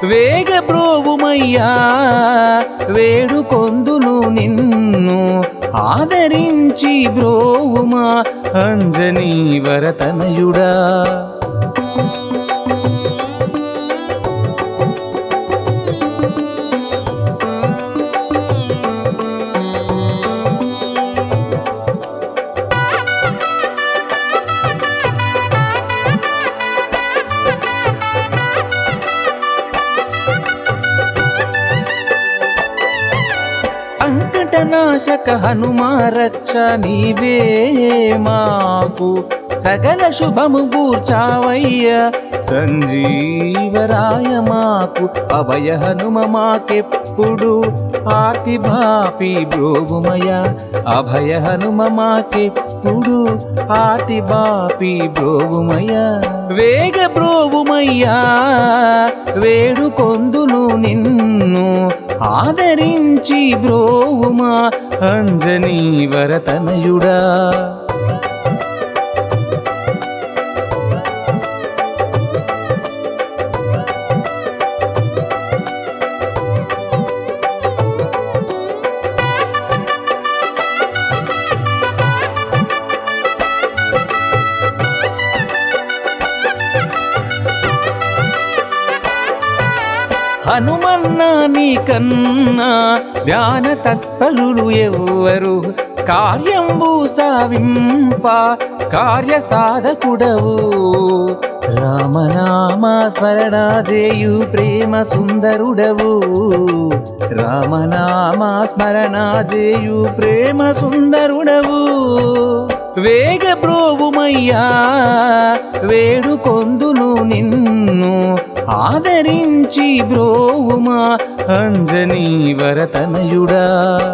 వేగ బ్రోవుమయ్యా వేడుకొందును నిన్ను ఆదరించి బ్రోవుమా అంజనీ వరతనయుడా అంకటనాశక హనుమా రక్ష నీవే మాకు సకల శుభము గూర్చావయ్య సంజీవరాయ మాకు అభయ హనుమ మాకెప్పుడు ఆర్తి బాపి బ్రోగుమయ అభయ హనుమ మాకెప్పుడు ఆర్తి బాపి బ్రోగుమయ వేగ బ్రోవుమయ్యా వేడుకొందును నిన్ను ఆదరించి బ్రోవుమా అంజనీ వరతనయుడా హనుమన్నా నీ కన్నా ధ్యాన తత్పరులు ఎవ్వరు కార్యంబు సావింప కార్య సాధకుడవు రామనామ స్మరణ చేయు ప్రేమ సుందరుడవు రామనామ స్మరణ చేయు ప్రేమ సుందరుడవు వేగ బ్రోవుమయ్యా వేడుకొందును నిన్ను ఆదరించి బ్రోవుమా అంజనీ వరతనయుడా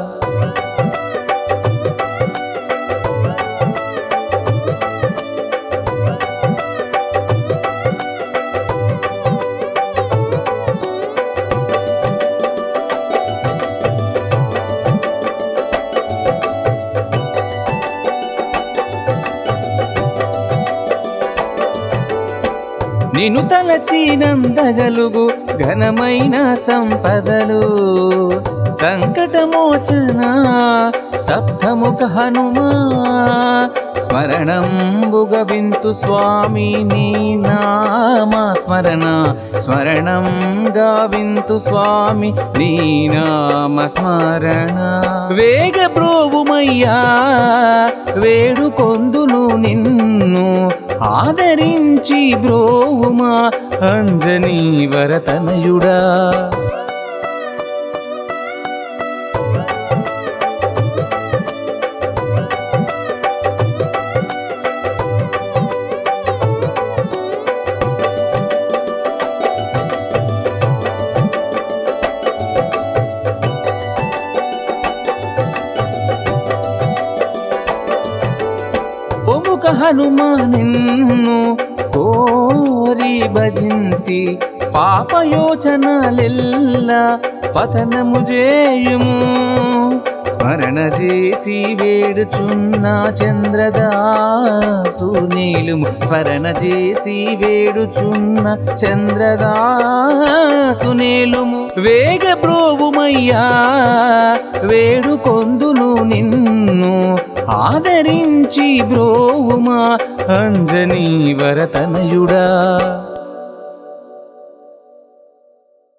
నిన్ను తలచినందగలుగు ఘనమైన సంపదలు సంకటమోచన సప్తముఖ హనుమా స్మరణంబుగ వింతు స్వామి నీ నామ స్మరణ స్మరణం గావింతు స్వామి నీ నామ స్మరణ వేగ బ్రోవుమయ్యా వేడుకొందును నిన్ను ఆదరించి బ్రోవుమా అంజనీ వరతనయుడా ఒముక హనుమ నిన్ను కోరి భజింతి పాపయోచనలెల్ల పతనము చేయుము స్మరణ చేసి వేడుచున్న చంద్రదాసు నీలుము స్మరణ చేసి వేడుచున్న చంద్రదాసు నీలుము వేగ బ్రోవుమయ్యా వేడుకొందును నిన్ను ఆదరించి బ్రోవుమా అంజనీ వరతనయుడా